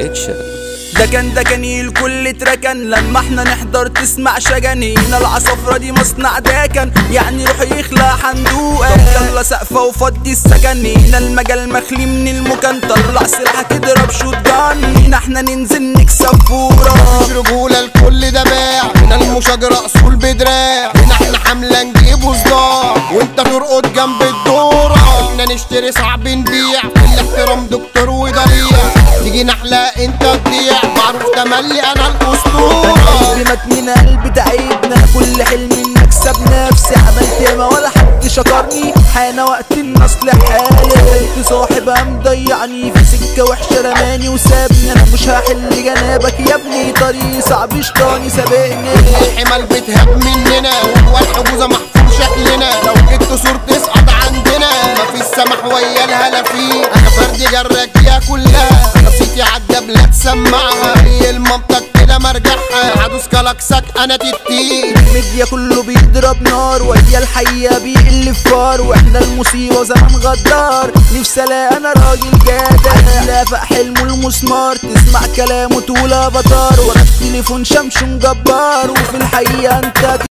برودكشن ده كان ده كان الكل اتركن لما احنا نحضر تسمع شجنينا العصفرة دي مصنع داكن يعني روح يخلع حندوقة يلا سقفة وفضي السكن هنا المجال مخلي من المكان طلع سلاحك اضرب شوت جان احنا ننزل نكسب فورة مش رجولة الكل ده باع من المشاجرة اصول بدراع هنا احنا حملة نجيبه صداع وانت ترقد جنب الدورة احنا نشتري صعب نبيع الاحترام دكتور وضريع تيجي نحلة انت تضيع معروف تملي انا الاسطورة قلبي متنين قلبي تعبنا كل حلمي ان اكسب نفسي عملت ياما ولا حد شكرني حان وقت النصل حالي قلت صاحب قام ضيعني في سكه وحشه رماني وسابني انا مش هحل جنابك يا ابني طريقي صعب شطاني سابقني الحمل بتهاب مننا والحجوزة محفوظ شكلنا لو جبت صورة تسقط عندنا مفيش سمح ويا الهلافين انا فردي جرك يا كلها نصيتي عالجبلة تسمعها هي المنطق كده مرجعها هدوس كلاكسك انا تتي الميديا كله بيضرب نار ويا الحقيقة بيقل فار واحنا المصيبة زمان غدار نفسي الاقي انا راجل جدع لافق حلمه المسمار تسمع كلامه تقول افاتار ورا التليفون شمشون جبار وفي الحقيقة انت